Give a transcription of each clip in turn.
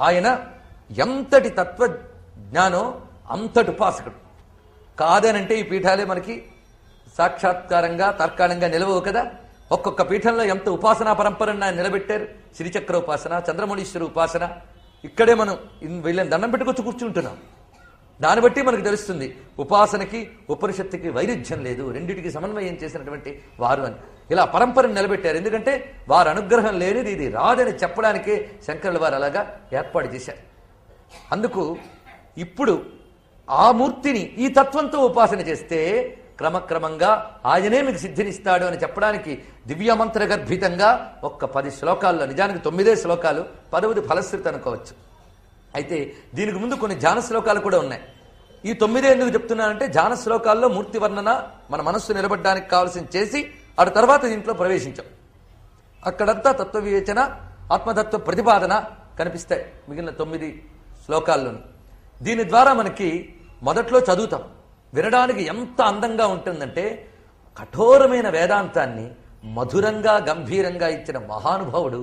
ఆయన ఎంతటి తత్వ జ్ఞానం అంతటి ఉపాసకుడు కాదనంటే ఈ పీఠాలే మనకి సాక్షాత్కారంగా తార్కాణంగా నిలవవు కదా ఒక్కొక్క పీఠంలో ఎంత ఉపాసనా పరంపరను ఆయన నిలబెట్టారు శ్రీచక్ర ఉపాసన చంద్రమౌళీశ్వర ఉపాసన ఇక్కడే మనం ఇన్- వీళ్ళని దండం పెట్టుకొచ్చి కూర్చుంటున్నాం దాన్ని బట్టి మనకు తెలుస్తుంది ఉపాసనకి ఉపనిషత్తుకి వైరుధ్యం లేదు రెండిటికి సమన్వయం చేసినటువంటి వారు అని ఇలా పరంపరను నిలబెట్టారు ఎందుకంటే వారి అనుగ్రహం లేనిది ఇది రాదని చెప్పడానికే శంకరుల వారు అలాగా ఏర్పాటు చేశారు అందుకు ఇప్పుడు ఆ మూర్తిని ఈ తత్వంతో ఉపాసన చేస్తే క్రమక్రమంగా ఆయనే మీకు సిద్ధినిస్తాడు అని చెప్పడానికి దివ్యమంత్ర గర్భితంగా ఒక్క పది శ్లోకాల్లో నిజానికి తొమ్మిదే శ్లోకాలు పదవది ఫలశ్రుతి అనుకోవచ్చు అయితే దీనికి ముందు కొన్ని ధ్యాన శ్లోకాలు కూడా ఉన్నాయి ఈ తొమ్మిదే ఎందుకు చెప్తున్నానంటే ధ్యాన శ్లోకాల్లో మూర్తి వర్ణన మన మనస్సు నిలబడడానికి కావాల్సిన చేసి ఆ తర్వాత దీంట్లో ప్రవేశించాం అక్కడంతా తత్వ వివేచన ఆత్మతత్వ ప్రతిపాదన కనిపిస్తాయి మిగిలిన తొమ్మిది శ్లోకాల్లోని దీని ద్వారా మనకి మొదట్లో చదువుతాం వినడానికి ఎంత అందంగా ఉంటుందంటే కఠోరమైన వేదాంతాన్ని మధురంగా గంభీరంగా ఇచ్చిన మహానుభావుడు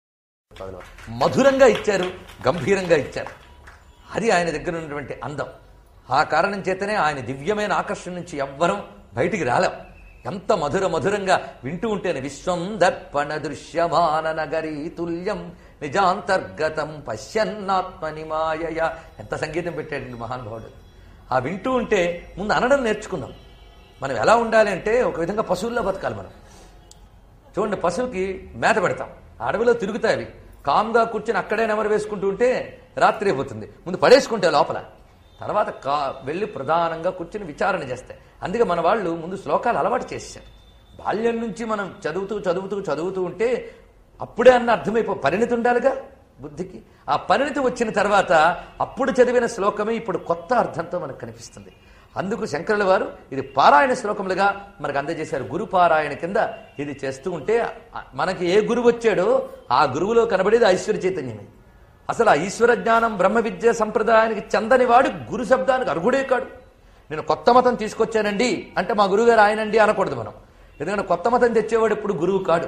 మధురంగా ఇచ్చారు గంభీరంగా ఇచ్చారు అది ఆయన దగ్గర ఉన్నటువంటి అందం ఆ కారణం చేతనే ఆయన దివ్యమైన ఆకర్షణ నుంచి ఎవ్వరం బయటికి రాలేం ఎంత మధుర మధురంగా వింటూ ఉంటేనే విశ్వం దర్పణ దృశ్యమాన నగరీ తుల్యం నిజాంతర్గతం పశ్యన్నాత్మని మాయయ ఎంత సంగీతం పెట్టాడండి మహానుభావుడు ఆ వింటూ ఉంటే ముందు అనడం నేర్చుకుందాం మనం ఎలా ఉండాలి అంటే ఒక విధంగా పశువుల్లో బతకాలి మనం చూడండి పశువుకి మేత పెడతాం అడవిలో తిరుగుతాయి అవి కామ్గా కూర్చొని అక్కడే నెమరు వేసుకుంటూ ఉంటే రాత్రి అయిపోతుంది ముందు పడేసుకుంటే లోపల తర్వాత కా వెళ్ళి ప్రధానంగా కూర్చొని విచారణ చేస్తాయి అందుకే మన వాళ్ళు ముందు శ్లోకాలు అలవాటు చేశారు బాల్యం నుంచి మనం చదువుతూ చదువుతూ చదువుతూ ఉంటే అప్పుడే అన్న అర్థమైపో పరిణితి ఉండాలిగా బుద్ధికి ఆ పరిణితి వచ్చిన తర్వాత అప్పుడు చదివిన శ్లోకమే ఇప్పుడు కొత్త అర్థంతో మనకు కనిపిస్తుంది అందుకు శంకరుల వారు ఇది పారాయణ శ్లోకములుగా మనకు అందజేశారు గురు పారాయణ కింద ఇది చేస్తూ ఉంటే ఆ- మనకి ఏ గురువు వచ్చాడో ఆ గురువులో కనబడేది ఐశ్వర్య చైతన్యమే అసలు ఆ ఈశ్వర జ్ఞానం బ్రహ్మ విద్య సంప్రదాయానికి చెందని వాడు గురు శబ్దానికి అర్హుడే కాడు నేను కొత్త మతం తీసుకొచ్చానండి అంటే మా గురువుగారు ఆయనండి అనకూడదు మనం ఎందుకంటే కొత్త మతం తెచ్చేవాడు ఎప్పుడు గురువు కాడు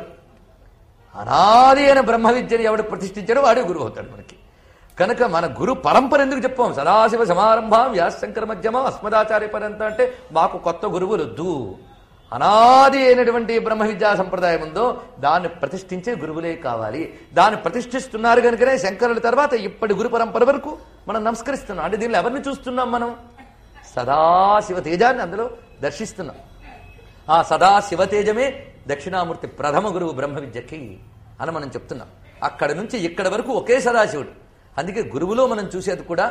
అనాది అయిన బ్రహ్మ విద్యని ఎవడు ప్రతిష్ఠించాడో వాడే గురువు అవుతాడు మనకి కనుక మన గురు పరంపర ఎందుకు చెప్పాం సదాశివ సమారంభం వ్యాసశంకర మధ్యమ అస్మదాచార్య పర్యంత అంటే మాకు కొత్త గురువులు వద్దు అనాది అయినటువంటి బ్రహ్మ విద్యా సంప్రదాయం ఉందో దాన్ని ప్రతిష్ఠించే గురువులే కావాలి దాన్ని ప్రతిష్ఠిస్తున్నారు కనుకనే శంకరుల తర్వాత ఇప్పటి గురు పరంపర వరకు మనం నమస్కరిస్తున్నాం అంటే దీనిలో ఎవరిని చూస్తున్నాం మనం సదాశివ తేజాన్ని అందులో దర్శిస్తున్నాం ఆ సదా శివతేజమే దక్షిణామూర్తి ప్రథమ గురువు బ్రహ్మ విద్యకి అని మనం చెప్తున్నాం అక్కడ నుంచి ఇక్కడ వరకు ఒకే సదాశివుడు అందుకే గురువులో మనం చూసేది కూడా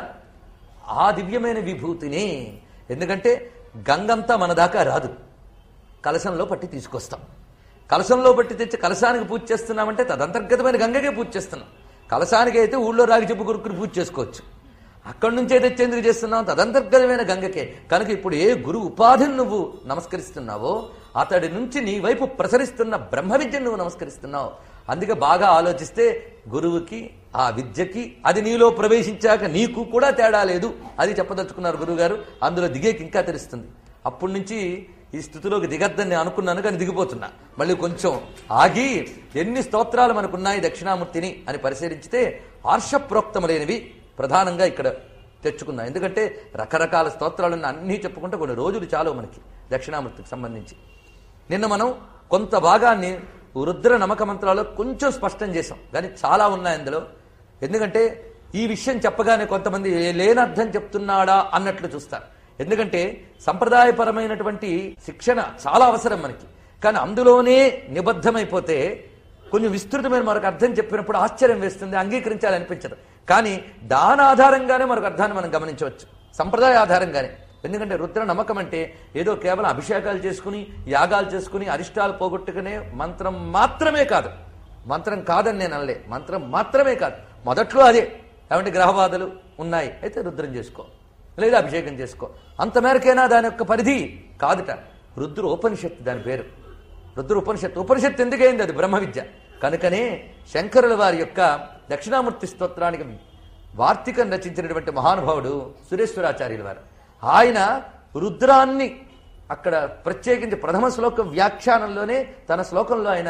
ఆ దివ్యమైన విభూతిని ఎందుకంటే గంగంతా మన దాకా రాదు కలశంలో పట్టి తీసుకొస్తాం కలశంలో పట్టి తెచ్చి కలశానికి పూజ చేస్తున్నామంటే తదంతర్గతమైన గంగకే పూజ చేస్తున్నాం కలశానికి అయితే ఊళ్ళో రాగి చెప్పు కొరుకుని పూజ చేసుకోవచ్చు అక్కడి నుంచే తెచ్చేందుకు చేస్తున్నాం తదంతర్గతమైన గంగకే కనుక ఇప్పుడు ఏ గురు ఉపాధిని నువ్వు నమస్కరిస్తున్నావో అతడి నుంచి నీ వైపు ప్రసరిస్తున్న బ్రహ్మ విద్యను నువ్వు నమస్కరిస్తున్నావు అందుకే బాగా ఆలోచిస్తే గురువుకి ఆ విద్యకి అది నీలో ప్రవేశించాక నీకు కూడా తేడా లేదు అది చెప్పదలుచుకున్నారు గురువు గారు అందులో దిగేకి ఇంకా తెలుస్తుంది అప్పటి నుంచి ఈ స్థితిలోకి దిగద్దని నేను అనుకున్నాను కానీ దిగిపోతున్నా మళ్ళీ కొంచెం ఆగి ఎన్ని స్తోత్రాలు మనకున్నాయి దక్షిణామూర్తిని అని పరిశీలించితే ఆర్షప్రోక్తములైనవి ప్రధానంగా ఇక్కడ తెచ్చుకున్నాం ఎందుకంటే రకరకాల స్తోత్రాలను అన్నీ చెప్పుకుంటే కొన్ని రోజులు చాలు మనకి దక్షిణామూర్తికి సంబంధించి నిన్న మనం కొంత భాగాన్ని రుద్ర నమ్మక మంత్రాల్లో కొంచెం స్పష్టం చేసాం కానీ చాలా ఉన్నాయి అందులో ఎందుకంటే ఈ విషయం చెప్పగానే కొంతమంది "ఏ- లేనర్థం చెప్తున్నాడా అన్నట్లు చూస్తారు ఎందుకంటే సంప్రదాయపరమైనటువంటి శిక్షణ చాలా అవసరం మనకి కానీ అందులోనే నిబద్ధమైపోతే కొంచెం విస్తృతమైన మరొక అర్థం చెప్పినప్పుడు ఆశ్చర్యం వేస్తుంది అంగీకరించాలనిపించదు కానీ దాని ఆధారంగానే మరొక అర్థాన్ని మనం గమనించవచ్చు సంప్రదాయ ఆధారంగానే ఎందుకంటే రుద్ర నమ్మకం అంటే ఏదో కేవలం అభిషేకాలు చేసుకుని యాగాలు చేసుకుని అరిష్టాలు పోగొట్టుకునే మంత్రం మాత్రమే కాదు మంత్రం కాదని నేను అనలే మంత్రం మాత్రమే కాదు మొదట్లో అదే ఏమంటే గ్రహబాధలు ఉన్నాయి అయితే రుద్రం చేసుకో లేదా అభిషేకం చేసుకో అంత మేరకైనా దాని యొక్క పరిధి కాదుట రుద్ర ఉపనిషత్తు దాని పేరు రుద్ర ఉపనిషత్తు ఉపనిషత్తు ఎందుకైంది అది బ్రహ్మ విద్య కనుకనే శంకరుల వారి యొక్క దక్షిణామూర్తి స్తోత్రానికి వార్తికం రచించినటువంటి మహానుభావుడు సురేశ్వరాచార్యుల వారు ఆయన రుద్రాన్ని అక్కడ ప్రత్యేకించి ప్రథమ శ్లోక వ్యాఖ్యానంలోనే తన శ్లోకంలో ఆయన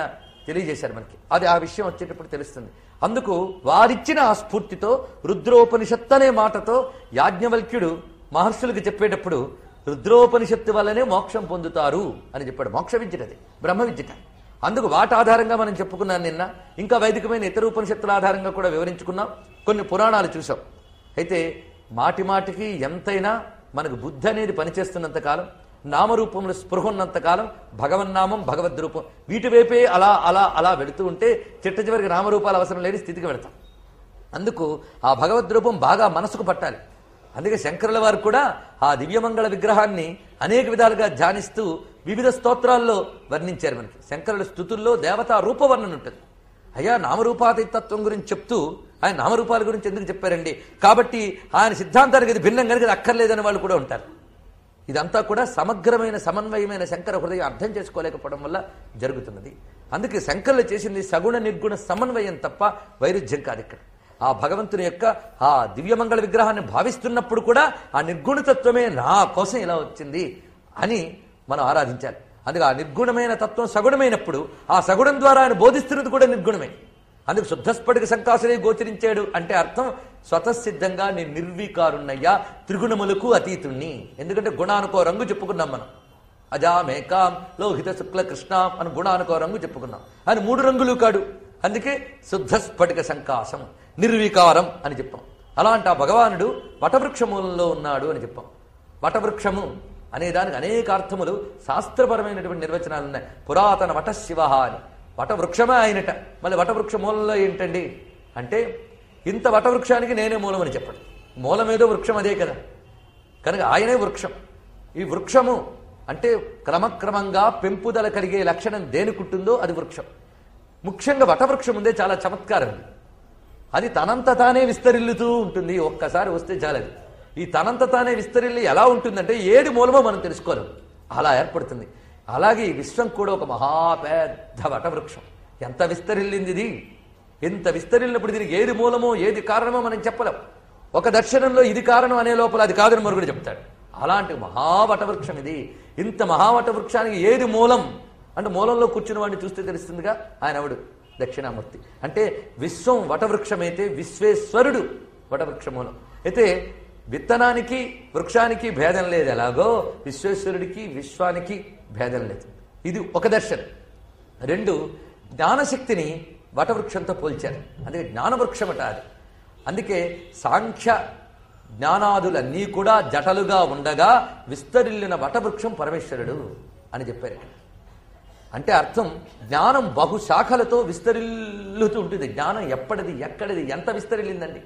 తెలియజేశారు మనకి అది ఆ విషయం వచ్చేటప్పుడు తెలుస్తుంది అందుకు వారిచ్చిన ఆ స్ఫూర్తితో రుద్రోపనిషత్తు అనే మాటతో యాజ్ఞవల్క్యుడు మహర్షులకు చెప్పేటప్పుడు రుద్రోపనిషత్తు వల్లనే మోక్షం పొందుతారు అని చెప్పాడు మోక్ష విద్యటది బ్రహ్మ విద్యట అందుకు వాటి ఆధారంగా మనం చెప్పుకున్నాం నిన్న ఇంకా వైదికమైన ఇతర ఉపనిషత్తుల ఆధారంగా కూడా వివరించుకున్నాం కొన్ని పురాణాలు చూసాం అయితే మాటి మాటికి ఎంతైనా మనకు బుద్ధి అనేది పనిచేస్తున్నంత కాలం నామరూపములు స్పృహ ఉన్నంత కాలం భగవన్నామం భగవద్రూపం వీటి వైపే అలా అలా అలా వెళుతూ ఉంటే చిట్ట చివరికి నామరూపాలు అవసరం లేని స్థితికి వెళతాం అందుకు ఆ భగవద్రూపం బాగా మనసుకు పట్టాలి అందుకే శంకరుల వారు కూడా ఆ దివ్యమంగళ విగ్రహాన్ని అనేక విధాలుగా ధ్యానిస్తూ వివిధ స్తోత్రాల్లో వర్ణించారు మనకి శంకరుల స్థుతుల్లో దేవతా రూపవర్ణన ఉంటుంది అయ్యా నామరూపాతీతత్వం గురించి చెప్తూ ఆయన నామరూపాల గురించి ఎందుకు చెప్పారండి కాబట్టి ఆయన సిద్ధాంతానికి ఇది భిన్నం కనుక ఇది అక్కర్లేదని వాళ్ళు కూడా ఉంటారు ఇదంతా కూడా సమగ్రమైన సమన్వయమైన శంకర హృదయం అర్థం చేసుకోలేకపోవడం వల్ల జరుగుతున్నది అందుకే శంకరులు చేసింది సగుణ నిర్గుణ సమన్వయం తప్ప వైరుధ్యం కాదు ఇక్కడ ఆ భగవంతుని యొక్క ఆ దివ్యమంగళ విగ్రహాన్ని భావిస్తున్నప్పుడు కూడా ఆ నిర్గుణతత్వమే నా కోసం ఇలా వచ్చింది అని మనం ఆరాధించాలి అందుకే ఆ నిర్గుణమైన తత్వం సగుణమైనప్పుడు ఆ సగుణం ద్వారా ఆయన బోధిస్తున్నది కూడా నిర్గుణమే అందుకు శుద్ధస్ఫటిక సంకాసులే గోచరించాడు అంటే అర్థం స్వతసిద్ధంగా నేను నిర్వీకారున్నయ్యా త్రిగుణములకు అతీతుణ్ణి ఎందుకంటే గుణానుకో రంగు చెప్పుకున్నాం మనం అజామేకాం లోహిత శుక్ల కృష్ణాం అని గుణానుకో రంగు చెప్పుకున్నాం అని మూడు రంగులు కాడు అందుకే శుద్ధస్ఫటిక సంకాశం నిర్వికారం అని చెప్పాం అలాంటి ఆ భగవానుడు వటవృక్ష మూలంలో ఉన్నాడు అని చెప్పాం వటవృక్షము అనే దానికి అనేక అర్థములు శాస్త్రపరమైనటువంటి నిర్వచనాలు ఉన్నాయి పురాతన వట శివ అని వటవృక్షమే ఆయనట మళ్ళీ వటవృక్ష మూలంలో ఏంటండి అంటే ఇంత వటవృక్షానికి నేనే మూలం అని చెప్పండి మూలమేదో వృక్షం అదే కదా కనుక ఆయనే వృక్షం ఈ వృక్షము అంటే క్రమక్రమంగా పెంపుదల కలిగే లక్షణం దేనికుంటుందో అది వృక్షం ముఖ్యంగా వటవృక్షం ఉందే చాలా చమత్కారం ఇది. అది తనంత తానే విస్తరిల్లుతూ ఉంటుంది ఒక్కసారి వస్తే చాలది ఈ తనంత తానే విస్తరిల్లి ఎలా ఉంటుందంటే ఏది మూలమో మనం తెలుసుకోలేం అలా ఏర్పడుతుంది అలాగే ఈ విశ్వం కూడా ఒక మహా పెద్ద వటవృక్షం ఎంత విస్తరిల్లింది ఇది ఎంత విస్తరిల్లినప్పుడు దీనికి ఏది మూలమో ఏది కారణమో మనం చెప్పలేం ఒక దర్శనంలో ఇది కారణం అనే లోపల అది కాదని మరొకటి చెప్తాడు అలాంటి మహావటవృక్షం ఇది ఇంత మహావటవృక్షానికి ఏది మూలం అంటే మూలంలో కూర్చున్న వాడిని చూస్తే తెలుస్తుందిగా ఆయన అవడు దక్షిణామూర్తి అంటే విశ్వం వటవృక్షమైతే విశ్వేశ్వరుడు వటవృక్ష మూలం అయితే విత్తనానికి వృక్షానికి భేదం లేదు ఎలాగో విశ్వేశ్వరుడికి విశ్వానికి భేదం లేదు ఇది ఒక దర్శనం రెండు జ్ఞానశక్తిని వటవృక్షంతో పోల్చారు అందుకే జ్ఞానవృక్షమట అది అందుకే సాంఖ్య జ్ఞానాదులన్నీ కూడా జటలుగా ఉండగా విస్తరిల్లిన వటవృక్షం పరమేశ్వరుడు అని చెప్పారు ఇక్కడ అంటే అర్థం జ్ఞానం బహుశాఖలతో విస్తరిల్లుతూ ఉంటుంది జ్ఞానం ఎప్పటిది ఎక్కడిది ఎంత విస్తరిల్లిందండి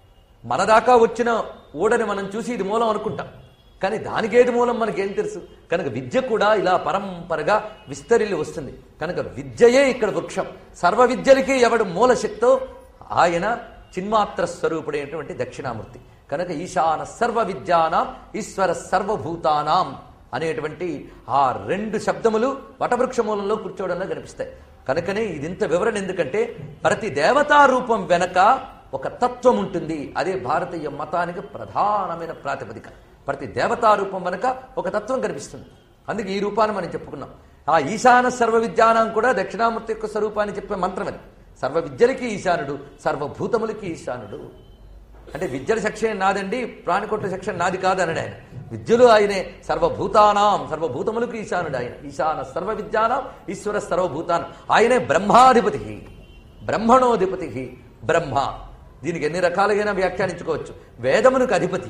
మన దాకా వచ్చిన ఊడని మనం చూసి ఇది మూలం అనుకుంటాం కానీ దానికేది మూలం మనకేం తెలుసు కనుక విద్య కూడా ఇలా పరంపరగా విస్తరిల్లి వస్తుంది కనుక విద్యయే ఇక్కడ వృక్షం సర్వ విద్యలకి ఎవడు మూల శక్తో ఆయన చిన్మాత్ర స్వరూపుడైనటువంటి దక్షిణామూర్తి కనుక ఈశాన సర్వ విద్యానాం ఈశ్వర సర్వభూతానాం అనేటువంటి ఆ రెండు శబ్దములు వటవృక్ష మూలంలో కూర్చోవడంలో కనిపిస్తాయి కనుకనే ఇదింత వివరణ ఎందుకంటే ప్రతి దేవతా రూపం వెనక ఒక తత్వం ఉంటుంది అదే భారతీయ మతానికి ప్రధానమైన ప్రాతిపదిక ప్రతి దేవతా రూపం వెనక ఒక తత్వం కనిపిస్తుంది అందుకే ఈ రూపాన్ని మనం చెప్పుకున్నాం ఆ ఈశాన సర్వ విద్యానం కూడా దక్షిణామూర్తి యొక్క స్వరూపాన్ని చెప్పే మంత్రం అది సర్వ విద్యలకి ఈశానుడు సర్వభూతములకి ఈశానుడు అంటే విద్యల సెక్షన్ నాదండి ప్రాణికొట్టు సెక్షన్ నాది కాదు అన్నాడు ఆయన విద్యలు ఆయనే సర్వభూతానాం సర్వభూతములకు ఈశానుడు ఆయన ఈశాన సర్వ విద్యానాం ఈశ్వర సర్వభూతానం ఆయనే బ్రహ్మాధిపతి బ్రహ్మణోధిపతి బ్రహ్మ దీనికి ఎన్ని రకాలుగైనా వ్యాఖ్యానించుకోవచ్చు వేదమునకు అధిపతి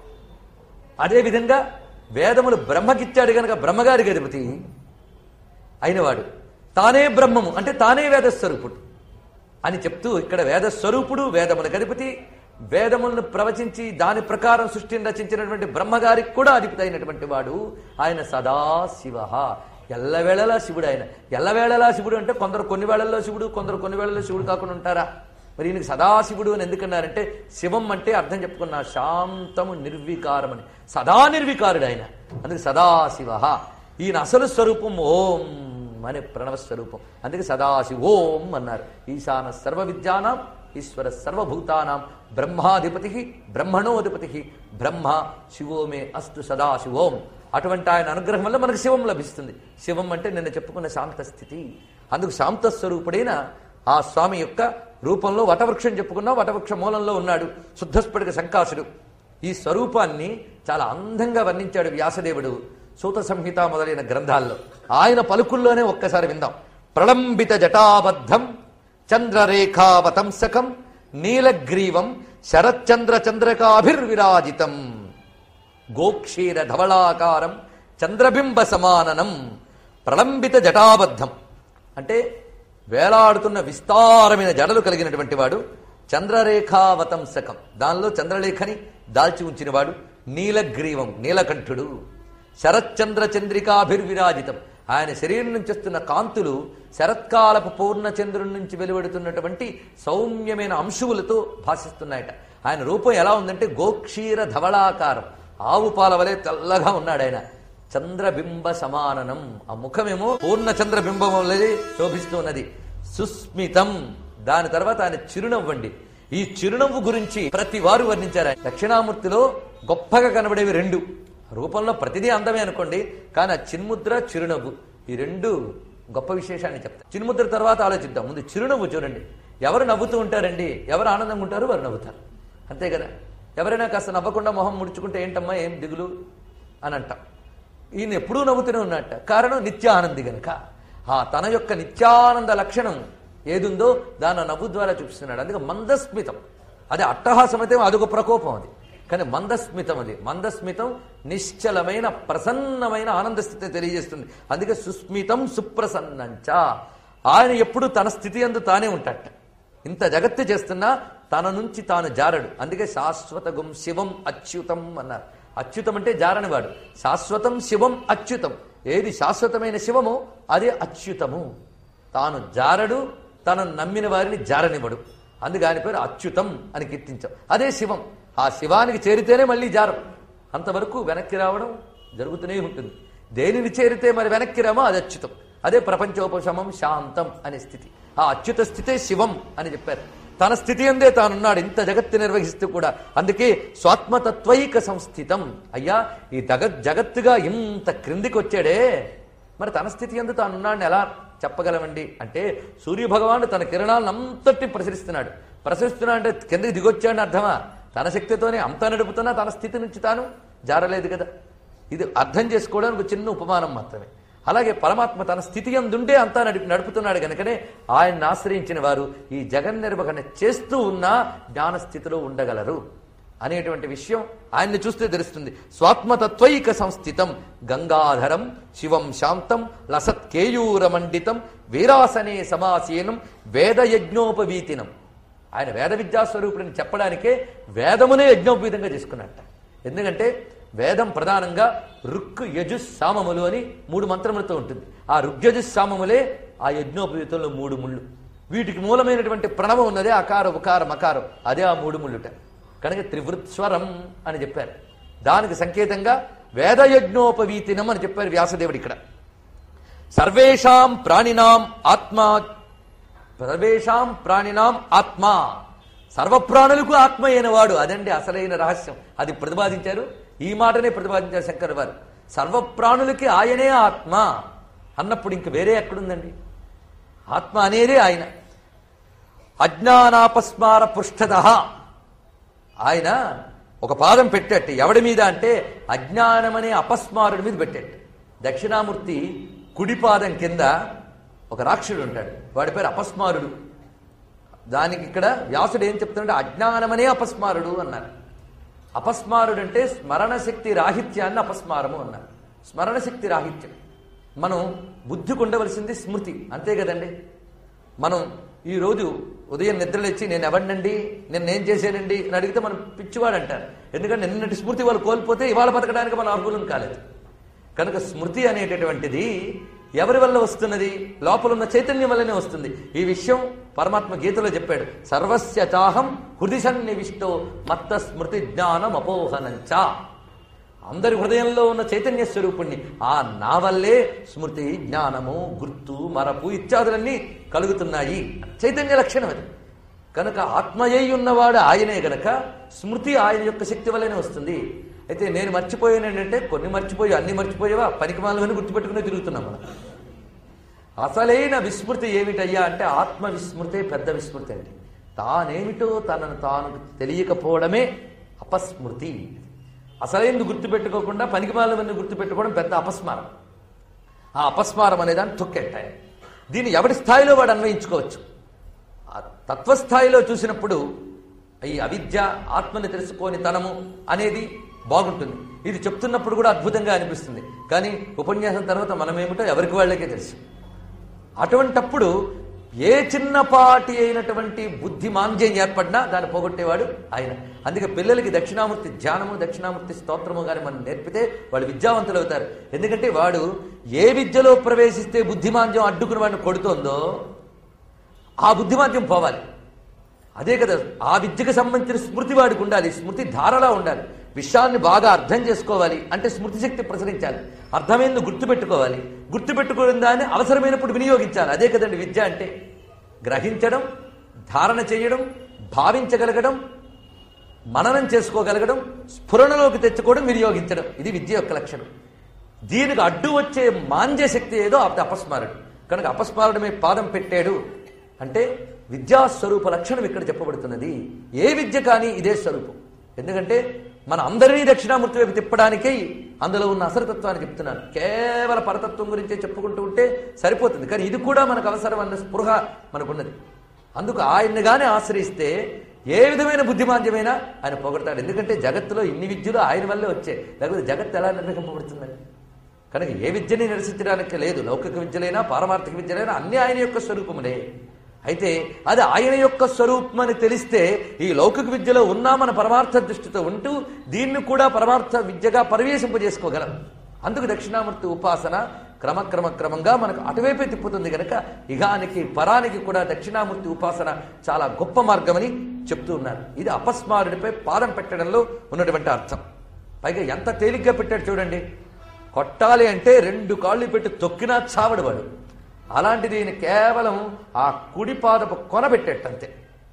అదేవిధంగా వేదములు బ్రహ్మకిచ్చాడు గనక బ్రహ్మగారికి అధిపతి అయినవాడు తానే బ్రహ్మము అంటే తానే వేదస్వరూపుడు అని చెప్తూ ఇక్కడ వేదస్వరూపుడు వేదములకు అధిపతి వేదములను ప్రవచించి దాని ప్రకారం సృష్టిని రచించినటువంటి బ్రహ్మగారికి కూడా అధిపతి అయినటువంటి వాడు ఆయన సదాశివ ఎల్లవేళలా శివుడు ఆయన ఎల్లవేళలా శివుడు అంటే కొందరు కొన్ని వేళల్లో శివుడు కొందరు కొన్ని వేళల్లో శివుడు కాకుండా ఉంటారా మరి ఈయనకి సదాశివుడు అని ఎందుకన్నారంటే శివం అంటే అర్థం చెప్పుకున్నా శాంతము నిర్వికారమని సదా నిర్వికారుడు ఆయన అందుకే సదాశివ ఈయన అసలు స్వరూపం ఓం అనే ప్రణవ స్వరూపం అందుకే సదాశివ ఓం అన్నారు ఈశాన సర్వ విద్యానాం ఈశ్వర సర్వభూతానాం బ్రహ్మాధిపతి బ్రహ్మణోధిపతి బ్రహ్మ శివోమే అస్తు సదాశివోం అటువంటి ఆయన అనుగ్రహం వల్ల మనకు శివం లభిస్తుంది శివం అంటే నిన్న చెప్పుకున్న శాంత స్థితి అందుకు శాంత స్వరూపుడైన ఆ స్వామి యొక్క రూపంలో వటవృక్షం చెప్పుకున్నా వటవృక్ష మూలంలో ఉన్నాడు శుద్ధస్ఫటిక సంకాసుడు ఈ స్వరూపాన్ని చాలా అందంగా వర్ణించాడు వ్యాసదేవుడు సూత సంహిత మొదలైన గ్రంథాల్లో ఆయన పలుకుల్లోనే ఒక్కసారి విందాం ప్రళంబిత జటాబద్ధం చంద్రరేఖావతంసకం నీలగ్రీవం శరచంద్ర చంద్రకాభిర్విరాజితం గోక్షీర ధవళాకారం చంద్రబింబ సమాననం ప్రళంబిత జటాబద్ధం అంటే వేలాడుతున్న విస్తారమైన జడలు కలిగినటువంటి వాడు చంద్రరేఖావతంసకం దానిలో చంద్రలేఖని దాల్చి ఉంచినవాడు నీలగ్రీవం నీలకంఠుడు శరచ్చంద్ర చంద్రికాభిర్విరాజితం ఆయన శరీరం నుంచి వస్తున్న కాంతులు శరత్కాలపు పూర్ణ చంద్రుడి నుంచి వెలువడుతున్నటువంటి సౌమ్యమైన అంశువులతో భాషిస్తున్నాయట ఆయన రూపం ఎలా ఉందంటే గోక్షీర ధవళాకారం ఆవు పాల వలె తెల్లగా ఉన్నాడు ఆయన చంద్రబింబ సమాననం ఆ ముఖమేమో పూర్ణ చంద్రబింబం వలె శోభిస్తున్నది సుస్మితం దాని తర్వాత ఆయన చిరునవ్వండి ఈ చిరునవ్వు గురించి ప్రతి వారు వర్ణించారు ఆయన. దక్షిణామూర్తిలో గొప్పగా కనబడేవి రెండు రూపంలో ప్రతిదీ అందమే అనుకోండి కానీ ఆ చిన్ముద్ర చిరునవ్వు ఈ రెండు గొప్ప విశేషాన్ని చెప్తారు చిన్ముద్ర తర్వాత ఆలోచిద్దాం ముందు చిరునవ్వు చూడండి ఎవరు నవ్వుతూ ఉంటారండి ఎవరు ఆనందంగా ఉంటారు వారు నవ్వుతారు అంతే కదా ఎవరైనా కాస్త నవ్వకుండా మొహం ముడుచుకుంటే ఏంటమ్మా ఏం దిగులు అని అంటాం ఈయన ఎప్పుడూ నవ్వుతూనే ఉన్నట్ట కారణం నిత్యానంది గనక ఆ తన యొక్క నిత్యానంద లక్షణం ఏదుందో దాని ఆ నవ్వు ద్వారా చూపిస్తున్నాడు అందుకే మందస్మితం అదే అట్టహాసం అయితే అదొక ప్రకోపం అది కానీ మందస్మితం అది మందస్మితం నిశ్చలమైన ప్రసన్నమైన ఆనంద స్థితిని తెలియజేస్తుంది అందుకే సుస్మితం సుప్రసన్నంచ ఆయన ఎప్పుడు తన స్థితి అందు తానే ఉంటాట ఇంత జగత్తు చేస్తున్నా తన నుంచి తాను జారడు అందుకే శాశ్వతగుం శివం అచ్యుతం అన్నారు అచ్యుతం అంటే జారనివాడు శాశ్వతం శివం అచ్యుతం ఏది శాశ్వతమైన శివమో అదే అచ్యుతము తాను జారడు తనను నమ్మిన వారిని జారనివ్వడు అందుకే ఆయన పేరు అచ్యుతం అని కీర్తించాం అదే శివం ఆ శివానికి చేరితేనే మళ్ళీ జారం అంతవరకు వెనక్కి రావడం జరుగుతూనే ఉంటుంది దేనిని చేరితే మరి వెనక్కి రామో అది అచ్యుతం అదే ప్రపంచోపశమం శాంతం అనే స్థితి ఆ అచ్యుత స్థితే శివం అని చెప్పారు తన స్థితి అందే తానున్నాడు ఇంత జగత్తు నిర్వహిస్తూ కూడా అందుకే స్వాత్మతత్వైక సంస్థితం అయ్యా ఈ జగత్ జగత్తుగా ఇంత క్రిందికి వచ్చాడే మరి తన స్థితి ఎందు తానున్నాడని ఎలా చెప్పగలమండి అంటే సూర్యభగవానుడు తన కిరణాలను అంతటి ప్రసరిస్తున్నాడు ప్రసరిస్తున్నా అంటే కిందకి దిగొచ్చాడని అర్థమా తన శక్తితోనే అంత నడుపుతున్నా తన స్థితి నుంచి తాను జారలేదు కదా ఇది అర్థం చేసుకోవడానికి ఒక చిన్న ఉపమానం మాత్రమే అలాగే పరమాత్మ తన స్థితి అందుంటే అంతా నడిపి నడుపుతున్నాడు కనుకనే ఆయన్ని ఆశ్రయించిన వారు ఈ జగన్ నిర్వహణ చేస్తూ ఉన్నా జ్ఞాన స్థితిలో ఉండగలరు అనేటువంటి విషయం ఆయన్ని చూస్తే తెలుస్తుంది స్వాత్మతత్వైక సంస్థితం గంగాధరం శివం శాంతం లసత్ కేయూరమండితం వీరాసనే సమాసీనం వేదయజ్ఞోపవీతినం ఆయన వేద విద్యాస్వరూపుడిని చెప్పడానికే వేదమునే యజ్ఞోపవీతంగా చేసుకున్నట్ట ఎందుకంటే వేదం ప్రధానంగా రుక్ యజుస్ సామములు అని మూడు మంత్రములతో ఉంటుంది ఆ రుగ్యజుస్ సామములే ఆ యజ్ఞోపవీతంలో మూడు ముళ్ళు వీటికి మూలమైనటువంటి ప్రణవం ఉన్నదే అకార ఉకార మకారం అదే ఆ మూడు ముళ్ళుట కనుక త్రివృత్స్వరం అని చెప్పారు దానికి సంకేతంగా వేదయజ్ఞోపవీతినం అని చెప్పారు వ్యాసదేవుడు ఇక్కడ సర్వేషాం ప్రాణినాం ఆత్మా సర్వేషాం ప్రాణినాం ఆత్మ సర్వప్రాణులకు ఆత్మ అయిన వాడు అదండి అసలైన రహస్యం అది ప్రతిపాదించారు ఈ మాటనే ప్రతిపాదించారు శంకర్ వారు సర్వప్రాణులకి ఆయనే ఆత్మ అన్నప్పుడు ఇంక వేరే ఎక్కడుందండి ఆత్మ అనేదే ఆయన అజ్ఞానాపస్మార పృష్ఠత ఆయన ఒక పాదం పెట్టేట్టు ఎవడి మీద అంటే అజ్ఞానమనే అపస్మారుడి మీద పెట్టేట్టు దక్షిణామూర్తి కుడి పాదం కింద ఒక రాక్షసుడు ఉంటాడు వాడి పేరు అపస్మారుడు దానికి ఇక్కడ వ్యాసుడు ఏం చెప్తున్నాడు అజ్ఞానమనే అపస్మారుడు అన్నారు అపస్మారుడు అంటే స్మరణ శక్తి రాహిత్యాన్ని అపస్మారము అన్నారు స్మరణ శక్తి రాహిత్యం మనం బుద్ధికి ఉండవలసింది స్మృతి అంతే కదండి మనం ఈ రోజు ఉదయం నిద్రలేచి నేను ఎవరినండి నేను ఏం చేశానండి అని అడిగితే మనం పిచ్చివాడు అంటారు ఎందుకంటే నిన్నటి స్మృతి వాళ్ళు కోల్పోతే ఇవాళ బతకడానికి మనం అర్హులం కాలేదు కనుక స్మృతి అనేటటువంటిది ఎవరి వల్ల వస్తున్నది లోపల ఉన్న చైతన్యం వల్లనే వస్తుంది ఈ విషయం పరమాత్మ గీతలో చెప్పాడు సర్వస్య చాహం హృది సన్నివిష్టో మత్త స్మృతి జ్ఞానం అపోహనంచా అందరి హృదయంలో ఉన్న చైతన్య స్వరూపుణ్ణి ఆ నా వల్లే స్మృతి జ్ఞానము గుర్తు మరపు ఇత్యాదులన్నీ కలుగుతున్నాయి చైతన్య లక్షణం అది కనుక ఆత్మయ్యి ఉన్నవాడు ఆయనే గనక స్మృతి ఆయన యొక్క శక్తి వల్లనే వస్తుంది అయితే నేను మర్చిపోయాను ఏంటంటే కొన్ని మర్చిపోయి అన్ని మర్చిపోయావా పనికి మాలని గుర్తుపెట్టుకునే తిరుగుతున్నాం మనం అసలైన విస్మృతి ఏమిటయ్యా అంటే ఆత్మ విస్మృతే పెద్ద విస్మృతి అండి తానేమిటో తనను తాను తెలియకపోవడమే అపస్మృతి అసలైంది గుర్తుపెట్టుకోకుండా పనికిమాలవన్నీ గుర్తుపెట్టుకోవడం పెద్ద అపస్మారం ఆ అపస్మారం అనేదాన్ని తొక్కెట్టాయి దీన్ని ఎవరి స్థాయిలో వాడు అన్వయించుకోవచ్చు ఆ తత్వస్థాయిలో చూసినప్పుడు ఈ అవిద్య ఆత్మని తెలుసుకోని తనము అనేది బాగుంటుంది ఇది చెప్తున్నప్పుడు కూడా అద్భుతంగా అనిపిస్తుంది కానీ ఉపన్యాసం తర్వాత మనమేమిటో ఎవరికి వాళ్ళకే తెలుసు అటువంటప్పుడు ఏ చిన్నపాటి అయినటువంటి బుద్ధి మాంద్యం ఏర్పడినా దాన్ని పోగొట్టేవాడు ఆయన అందుకే పిల్లలకి దక్షిణామూర్తి ధ్యానము దక్షిణామూర్తి స్తోత్రము కానీ మనం నేర్పితే వాళ్ళు విద్యావంతులు అవుతారు ఎందుకంటే వాడు ఏ విద్యలో ప్రవేశిస్తే బుద్ధిమాంద్యం అడ్డుకుని వాడిని కొడుతోందో ఆ బుద్ధిమాంద్యం పోవాలి అదే కదా ఆ విద్యకు సంబంధించిన స్మృతి వాడికి ఉండాలి స్మృతి ధారలా ఉండాలి విషయాన్ని బాగా అర్థం చేసుకోవాలి అంటే స్మృతి శక్తి ప్రసరించాలి అర్థమైంది గుర్తుపెట్టుకోవాలి గుర్తుపెట్టుకోవడం దాన్ని అవసరమైనప్పుడు వినియోగించాలి అదే కదండి విద్య అంటే గ్రహించడం ధారణ చేయడం భావించగలగడం మననం చేసుకోగలగడం స్ఫురణలోకి తెచ్చుకోవడం వినియోగించడం ఇది విద్య యొక్క లక్షణం దీనికి అడ్డు వచ్చే మాంద్య శక్తి ఏదో అది అపస్మారుడు కనుక అపస్మారుడమే పాదం పెట్టాడు అంటే విద్యాస్వరూప లక్షణం ఇక్కడ చెప్పబడుతున్నది ఏ విద్య కానీ ఇదే స్వరూపం ఎందుకంటే మన అందరినీ దక్షిణామూర్తి వైపు తిప్పడానికే అందులో ఉన్న అసరతత్వాన్ని చెప్తున్నాను కేవల పరతత్వం గురించే చెప్పుకుంటూ ఉంటే సరిపోతుంది కానీ ఇది కూడా మనకు అవసరం అన్న స్పృహ మనకున్నది అందుకు ఆయన్ని గానే ఆశ్రయిస్తే ఏ విధమైన బుద్ధిమాంద్యమైనా ఆయన పొగడతాడు ఎందుకంటే జగత్తులో ఇన్ని విద్యలు ఆయన వల్లే వచ్చాయి లేకపోతే జగత్తు ఎలా నిర్వహింపబడుతుందండి కనుక ఏ విద్యని నిరసించడానికి లేదు లౌకిక విద్యలైనా పారమార్థిక విద్యలైనా అన్ని ఆయన యొక్క స్వరూపములే అయితే అది ఆయన యొక్క స్వరూపం అని తెలిస్తే ఈ లౌకిక విద్యలో ఉన్నా మన పరమార్థ దృష్టితో ఉంటూ దీన్ని కూడా పరమార్థ విద్యగా పరివేశింపజేసుకోగలం అందుకు దక్షిణామూర్తి ఉపాసన క్రమక్రమ క్రమంగా మనకు అటువైపే తిప్పుతుంది కనుక ఇహానికి పరానికి కూడా దక్షిణామూర్తి ఉపాసన చాలా గొప్ప మార్గమని చెప్తూ ఉన్నారు ఇది అపస్మారుడిపై పాదం పెట్టడంలో ఉన్నటువంటి అర్థం పైగా ఎంత తేలిగ్గా పెట్టాడు చూడండి కొట్టాలి అంటే రెండు కాళ్ళు పెట్టి తొక్కినా చావడు వాడు అలాంటిది ఈయన కేవలం ఆ కుడి పాదపు కొన పెట్టేట అంతే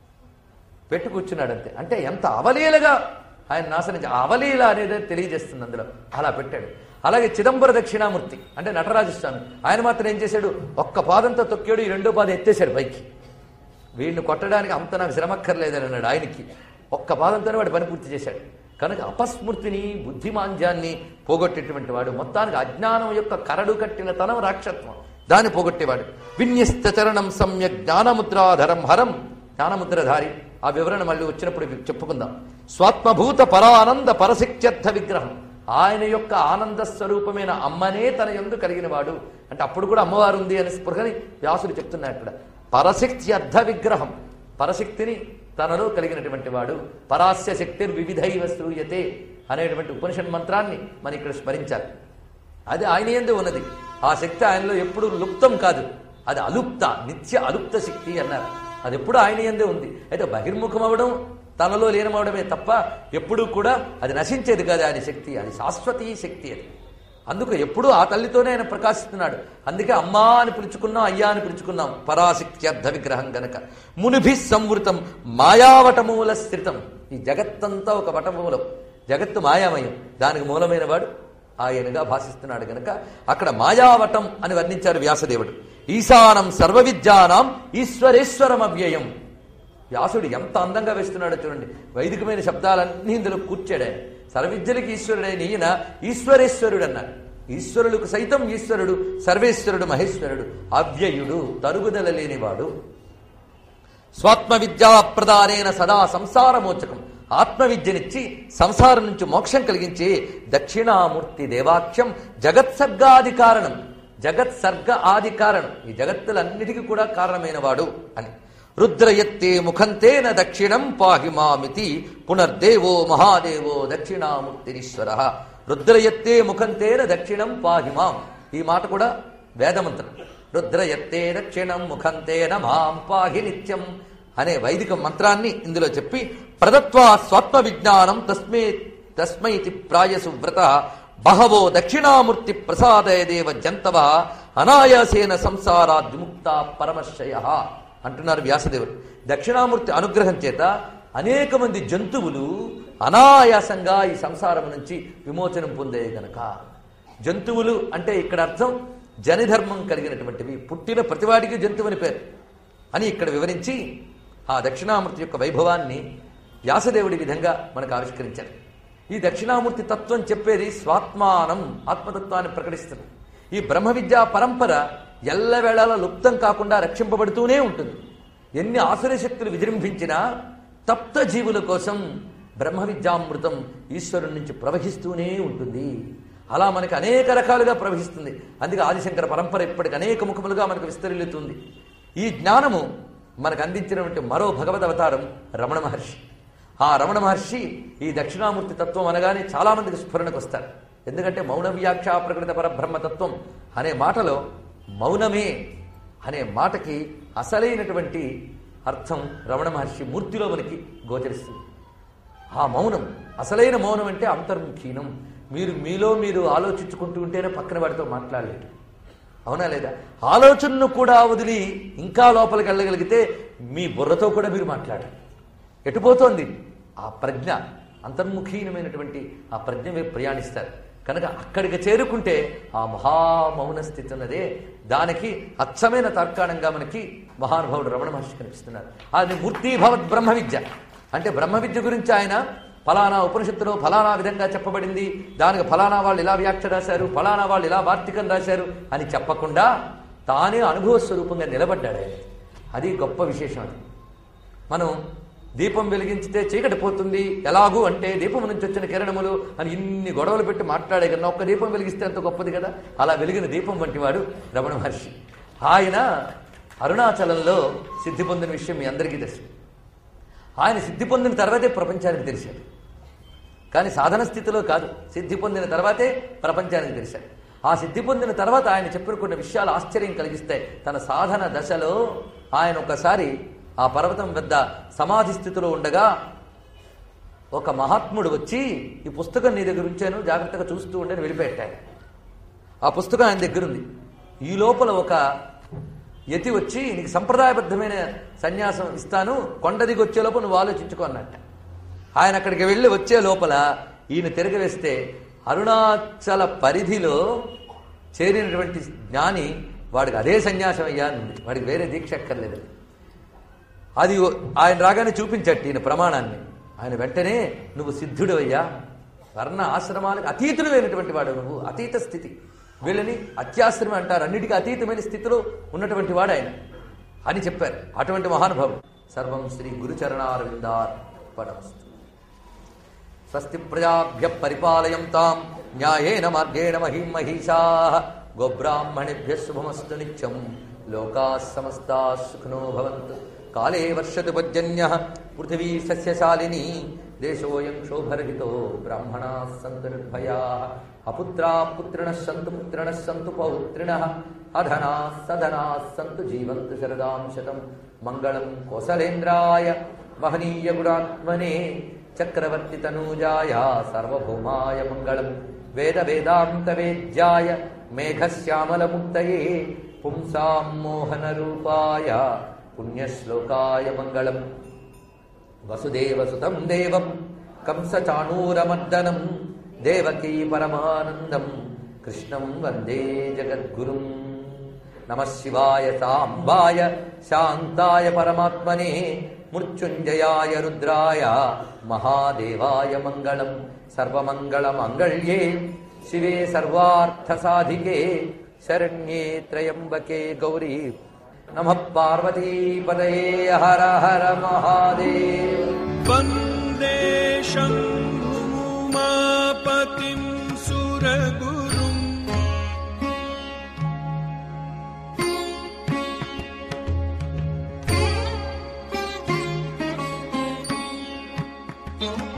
పెట్టు కూర్చున్నాడు అంతే అంటే ఎంత అవలీలగా ఆయన నాశనం చే- ఆ అవలీల అనేది తెలియజేస్తుంది అందులో అలా పెట్టాడు అలాగే చిదంబర దక్షిణామూర్తి అంటే నటరాజస్వామి ఆయన మాత్రం ఏం చేశాడు ఒక్క పాదంతో తొక్కాడు ఈ రెండో పాదం ఎత్తేశాడు పైకి వీడిని కొట్టడానికి అంత నాకు శ్రమక్కర్లేదని అన్నాడు ఆయనకి ఒక్క పాదంతోనే వాడు పని పూర్తి చేశాడు కనుక అపస్మృతిని బుద్ధిమాంద్యాన్ని పోగొట్టేటువంటి వాడు మొత్తానికి అజ్ఞానం యొక్క కరడు కట్టిన తనం రాక్షత్వం దాన్ని పోగొట్టేవాడు విన్యస్త చరణం సమ్యక్ జ్ఞానముద్రాధరం హరం జ్ఞానముద్రధారి ఆ వివరణ మళ్ళీ వచ్చినప్పుడు చెప్పుకుందాం స్వాత్మభూత పరానంద పరశిక్త్యర్థ విగ్రహం ఆయన యొక్క ఆనంద స్వరూపమైన అమ్మనే తన ఎందు కలిగిన వాడు అంటే అప్పుడు కూడా అమ్మవారు ఉంది అనే స్పృహని వ్యాసుడు చెప్తున్నారు ఇక్కడ పరశక్తి అర్ధ విగ్రహం పరశక్తిని తనలో కలిగినటువంటి వాడు పరాస్య శక్తి వివిధైవ శ్రూయతే అనేటువంటి ఉపనిషత్ మంత్రాన్ని మనం ఇక్కడ స్మరించాలి అది ఆయన ఎందు ఉన్నది ఆ శక్తి ఆయనలో ఎప్పుడు లుప్తం కాదు అది అలుప్త నిత్య అలుప్త శక్తి అన్నారు అది ఎప్పుడు ఆయన ఎందే ఉంది అయితే బహిర్ముఖం అవడం తనలో లీనమవడమే తప్ప ఎప్పుడూ కూడా అది నశించేది కాదు ఆయన శక్తి అది శాశ్వతీ శక్తి అది అందుకు ఎప్పుడూ ఆ తల్లితోనే ఆయన ప్రకాశిస్తున్నాడు అందుకే అమ్మా అని పిలుచుకున్నాం అయ్యా అని పిలుచుకున్నాం పరాశక్తి అర్ధ విగ్రహం గనక మునిభి సంవృతం మాయావటమూల స్థితం ఈ జగత్తంతా ఒక వటమూలం జగత్తు మాయామయం దానికి మూలమైన వాడు ఆయనగా భాషిస్తున్నాడు గనక అక్కడ మాయావటం అని వర్ణించారు వ్యాసదేవుడు ఈశానం సర్వ విద్యానాం ఈశ్వరేశ్వరం అవ్యయం వ్యాసుడు ఎంత అందంగా వేస్తున్నాడో చూడండి వైదికమైన శబ్దాలన్నీ ఇందులో కూర్చాడు ఆయన సర్వవిద్యలకి ఈశ్వరుడైన ఈయన ఈశ్వరేశ్వరుడు అన్నారు ఈశ్వరులకు సైతం ఈశ్వరుడు సర్వేశ్వరుడు మహేశ్వరుడు అవ్యయుడు తరుగుదల లేనివాడు స్వాత్మ విద్యా ప్రదానైన సదా సంసారమోచకం ఆత్మవిద్యనిచ్చి సంసారం నుంచి మోక్షం కలిగించే దక్షిణామూర్తి దేవాఖ్యం జగత్సర్గాది కారణం జగత్సర్గ ఆది కారణం ఈ జగత్తులన్నిటికీ కూడా కారణమైన వాడు అని రుద్రయత్తే ముఖంతేన దక్షిణం పాహి మామితి పునర్దేవో మహాదేవో దక్షిణామూర్తిరీశ్వర రుద్రయత్తే ముఖంతేన దక్షిణం పాహి మాం ఈ మాట కూడా వేదమంత్రం రుద్రయత్తే దక్షిణం ముఖంతేన మాం పాహి నిత్యం అనే వైదిక మంత్రాన్ని ఇందులో చెప్పి ప్రదత్వా స్వాత్మ విజ్ఞానం తస్మే తస్మైతి ప్రాయసు వ్రత బహవో దక్షిణామూర్తి ప్రసాదయదేవ జంతవ అనాయాసేన సంసారాద్ విముక్త పరమశయ అంటున్నారు వ్యాసదేవుడు దక్షిణామూర్తి అనుగ్రహం చేత అనేక మంది జంతువులు అనాయాసంగా ఈ సంసారం నుంచి విమోచనం పొందే గనక జంతువులు అంటే ఇక్కడ అర్థం జనధర్మం కలిగినటువంటివి పుట్టిన ప్రతివాడికి జంతువుని పేరు అని ఇక్కడ వివరించి ఆ దక్షిణామూర్తి యొక్క వైభవాన్ని వ్యాసదేవుడి విధంగా మనకు ఆవిష్కరించారు ఈ దక్షిణామూర్తి తత్వం చెప్పేది స్వాత్మానం ఆత్మతత్వాన్ని ప్రకటిస్తుంది ఈ బ్రహ్మ విద్యా పరంపర ఎల్లవేళలా లుప్తం కాకుండా రక్షింపబడుతూనే ఉంటుంది ఎన్ని ఆసుర శక్తులు విజృంభించినా తప్త జీవుల కోసం బ్రహ్మ విద్యామృతం ఈశ్వరుడి నుంచి ప్రవహిస్తూనే ఉంటుంది అలా మనకి అనేక రకాలుగా ప్రవహిస్తుంది అందుకే ఆదిశంకర పరంపర ఇప్పటికి అనేక ముఖములుగా మనకు విస్తరిల్లుతుంది ఈ జ్ఞానము మనకు అందించినటువంటి మరో భగవద్ అవతారం రమణ మహర్షి ఆ రమణ మహర్షి ఈ దక్షిణామూర్తి తత్వం అనగానే చాలా మందికి స్ఫురణకు వస్తారు ఎందుకంటే మౌన వ్యాఖ్యా ప్రకృత పరబ్రహ్మతత్వం అనే మాటలో మౌనమే అనే మాటకి అసలైనటువంటి అర్థం రమణ మహర్షి మూర్తిలో మనకి గోచరిస్తుంది ఆ మౌనం అసలైన మౌనం అంటే అంతర్ముఖీనం మీరు మీలో మీరు ఆలోచించుకుంటూ ఉంటేనే పక్కన వాడితో మాట్లాడలేరు అవునా లేదా ఆలోచనను కూడా వదిలి ఇంకా లోపలికి వెళ్ళగలిగితే మీ బుర్రతో కూడా మీరు మాట్లాడాలి ఎటుపోతోంది ఆ ప్రజ్ఞ అంతర్ముఖీనమైనటువంటి ఆ ప్రజ్ఞ వైపు ప్రయాణిస్తారు కనుక అక్కడికి చేరుకుంటే ఆ మహామౌన స్థితి ఉన్నదే దానికి అచ్చమైన తార్కాణంగా మనకి మహానుభావుడు రమణ మహర్షి కనిపిస్తున్నారు అది మూర్తిభవత్ బ్రహ్మ విద్య అంటే బ్రహ్మ విద్య గురించి ఆయన ఫలానా ఉపనిషత్తులో ఫలానా విధంగా చెప్పబడింది దానికి ఫలానా వాళ్ళు ఇలా వ్యాఖ్య రాశారు ఫలానా వాళ్ళు ఇలా వార్తికం రాశారు అని చెప్పకుండా తానే అనుభవ స్వరూపంగా నిలబడ్డాడు ఆయన అది గొప్ప విశేషం అది మనం దీపం వెలిగించితే చీకటి పోతుంది ఎలాగూ అంటే దీపం నుంచి వచ్చిన కిరణములు అని ఇన్ని గొడవలు పెట్టి మాట్లాడే కన్నా ఒక్క దీపం వెలిగిస్తే అంత గొప్పది కదా అలా వెలిగిన దీపం వంటివాడు రమణ మహర్షి ఆయన అరుణాచలంలో సిద్ధి పొందిన విషయం మీ అందరికీ తెలుసు ఆయన సిద్ధి పొందిన తర్వాతే ప్రపంచానికి తెలిసాడు కానీ సాధన స్థితిలో కాదు సిద్ధి పొందిన తర్వాతే ప్రపంచానికి తెలిసాడు ఆ సిద్ధి పొందిన తర్వాత ఆయన చెప్పిన కొన్ని విషయాలు ఆశ్చర్యం కలిగిస్తాయి తన సాధన దశలో ఆయన ఒకసారి ఆ పర్వతం వద్ద సమాధి స్థితిలో ఉండగా ఒక మహాత్ముడు వచ్చి ఈ పుస్తకం నీ దగ్గర ఉంచాను జాగ్రత్తగా చూస్తూ ఉండని వెళ్ళిపెట్టాడు ఆ పుస్తకం ఆయన దగ్గర ఉంది ఈ లోపల ఒక యతి వచ్చి నీకు సంప్రదాయబద్ధమైన సన్యాసం ఇస్తాను కొండ దిగి వచ్చే లోపల నువ్వు ఆలోచించుకో అన్నట్ట ఆయన అక్కడికి వెళ్ళి వచ్చే లోపల ఈయన తిరగవేస్తే అరుణాచల పరిధిలో చేరినటువంటి జ్ఞాని వాడికి అదే సన్యాసం అయ్యా అని ఉంది వాడికి వేరే దీక్ష అక్కర్లేదు అది ఆయన రాగానే చూపించట్టు ఈయన ప్రమాణాన్ని ఆయన వెంటనే నువ్వు సిద్ధుడవయ్యా వర్ణ ఆశ్రమాలకు అతీతుడమైనటువంటి వాడు నువ్వు అతీత స్థితి వీళ్ళని అత్యాశ్రమం అంటారు అన్నిటికీ అతీతమైన స్థితిలో ఉన్నటువంటి వాడు ఆయన అని చెప్పారు అటువంటి మహానుభావుడు సర్వం శ్రీ గురుచరణారవిందార్ పడమస్తు స్వస్తి ప్రజాభ్య పరిపాలయం తాం న్యాయేన మార్గేణ మహిం మహిషా గోబ్రాహ్మణిభ్య శుభమస్తు నిత్యం లోకా సమస్తా సుఖినో భవంతు కాలే వర్షతు పర్జన్య పృథివీ సస్యశాలిని దేశోయం శోభరహితో బ్రాహ్మణా సంతు నిర్భయా అపుత్రా పుత్రిణ సంతు పుత్రిణ సంతు పౌత్రిణ అధనా సధనా సంతు జీవంతు శరదాం శతం మంగళం కోసలేంద్రాయ మహనీయ గుణాత్మనే చక్రవర్తి తనూజాయ సార్వభౌమాయ మంగళం వేద వేదాంత వేద్యాయ మేఘశ్యామలముక్తయే పుంసాం మోహన రూపాయ పుణ్యశ్లోకాయ మంగళం వసుదేవసుతం దేవం కంసచాణూరమర్దనం దేవకీ పరమానందం కృష్ణం వందే జగద్గురుం నమ శివాయ సాంబాయ శాంతాయ పరమాత్మనే మృత్యుంజయాయ రుద్రాయ మహాదేవాయ మంగళం సర్వమంగళమంగళ్యే శివే సర్వార్థసాధికే శరణ్యే త్రయంబకే గౌరీ నమ పార్వతీపదయే హర హర మహాదేవ్ वन्दे शम्भुमापतिं सुरगुरुम् Thank you.